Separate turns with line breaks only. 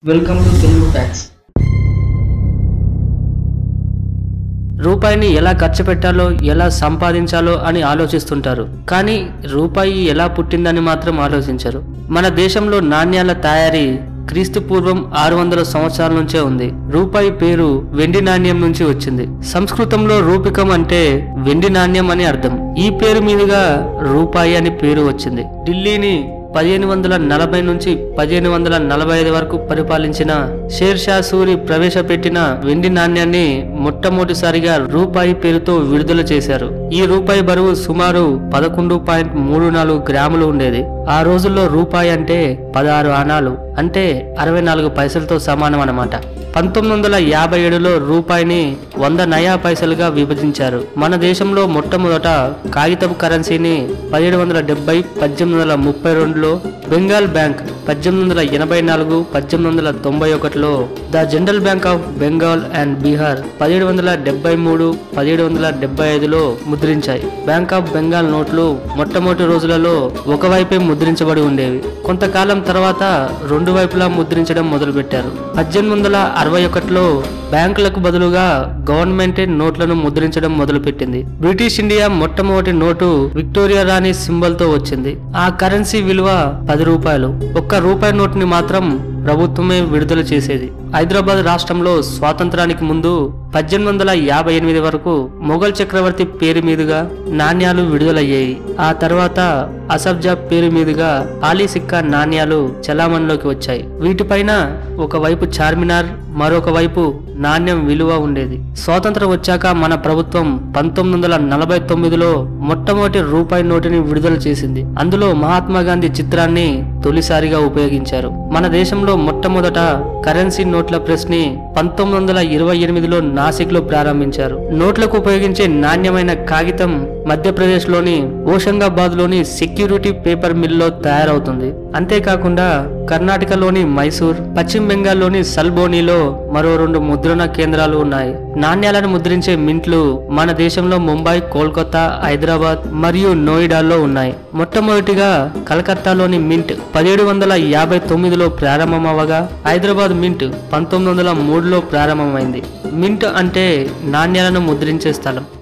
welcome to Telugu fax
రూపాయిని ఎలా ఖర్చు పెట్టాలో ఎలా సంపాదించాలో అని ఆలోచిస్తుంటారు కానీ రూపాయి ఎలా పుట్టిందని మాత్రం ఆలోచించరు మన దేశంలో నాణ్యాల తయారీ క్రీస్తు పూర్వం ఆరు వందల సంవత్సరాల నుంచే ఉంది రూపాయి పేరు వెండి నాణ్యం నుంచి వచ్చింది సంస్కృతంలో రూపికం అంటే వెండి నాణ్యం అని అర్థం ఈ పేరు మీదుగా రూపాయి అని పేరు వచ్చింది ఢిల్లీని పదిహేను వందల నలభై నుంచి పదిహేను వందల నలభై ఐదు వరకు పరిపాలించిన షేర్ షా సూరి ప్రవేశపెట్టిన వెండి నాణ్యాన్ని మొట్టమొదటిసారిగా రూపాయి పేరుతో విడుదల చేశారు ఈ రూపాయి బరువు సుమారు పదకొండు పాయింట్ మూడు నాలుగు గ్రాములు ఉండేది ఆ రోజుల్లో రూపాయి అంటే పదహారు ఆనాలు అంటే అరవై నాలుగు పైసలతో సమానం అన్నమాట పంతొమ్మిది వందల యాభై ఏడులో రూపాయిని వంద నయా పైసలుగా విభజించారు మన దేశంలో మొట్టమొదట కాగితపు కరెన్సీని పదిహేడు వందల డెబ్బై పద్దెనిమిది వందల ముప్పై రెండులో బెంగాల్ బ్యాంక్ పద్దెనిమిది వందల ఎనభై నాలుగు పద్దెనిమిది వందల తొంభై ఒకటిలో the general bank of Bengal and Bihar పదిహేడు వందల డెబ్బై మూడు పదిహేడు వందల డెబ్బై ఐదులో ముద్రించాయి బ్యాంక్ ఆఫ్ బెంగాల్ నోట్లు మొట్టమొదటి రోజులలో ఒకవైపే ముద్రించబడి ఉండేవి కొంతకాలం తర్వాత రెండు వైపులా ముద్రించడం మొదలుపెట్టారు పద్దెనిమిది వందల అరవై ఒకటిలో బ్యాంకులకు బదులుగా గవర్నమెంటే నోట్లను ముద్రించడం మొదలుపెట్టింది బ్రిటిష్ ఇండియా మొట్టమొదటి నోటు విక్టోరియా రాణి సింబల్ తో వచ్చింది ఆ కరెన్సీ విలువ పది రూపాయలు ఒక్క రూపాయి నోటుని మాత్రం ప్రభుత్వమే విడుదల చేసేది హైదరాబాద్ రాష్ట్రంలో స్వాతంత్రానికి ముందు పద్దెనిమిది వందల యాభై ఎనిమిది వరకు మొఘల్ చక్రవర్తి పేరు మీదుగా నాణ్యాలు విడుదలయ్యాయి ఆ తర్వాత అసబ్జా పేరు మీదుగా ఆలీ సిక్కా నాణ్యాలు చలామణిలోకి వచ్చాయి వీటిపైన ఒకవైపు చార్మినార్ మరొక వైపు నాణ్యం విలువ ఉండేది స్వాతంత్రం వచ్చాక మన ప్రభుత్వం పంతొమ్మిది వందల నలభై తొమ్మిదిలో మొట్టమొదటి రూపాయి నోటుని విడుదల చేసింది అందులో మహాత్మా గాంధీ చిత్రాన్ని తొలిసారిగా ఉపయోగించారు మన దేశంలో మొట్టమొదట కరెన్సీ నోట్ల ప్రెస్ ని పంతొమ్మిది వందల ఇరవై ఎనిమిదిలో నాసిక్ లో ప్రారంభించారు నోట్లకు ఉపయోగించే నాణ్యమైన కాగితం మధ్యప్రదేశ్ లోని ఓషంగాబాద్ లోని సెక్యూరిటీ పేపర్ మిల్లో తయారవుతుంది అంతేకాకుండా కర్ణాటకలోని మైసూర్ పశ్చిమ బెంగాల్లోని సల్బోనీలో మరో రెండు ముద్రణ కేంద్రాలు ఉన్నాయి నాణ్యాలను ముద్రించే మింట్లు మన దేశంలో ముంబై కోల్కతా హైదరాబాద్ మరియు నోయిడాలో ఉన్నాయి మొట్టమొదటిగా కలకత్తాలోని మింట్ పదిహేడు వందల యాభై తొమ్మిదిలో ప్రారంభమవగా హైదరాబాద్ మింట్ పంతొమ్మిది వందల మూడులో ప్రారంభమైంది మింట్ అంటే నాణ్యాలను ముద్రించే స్థలం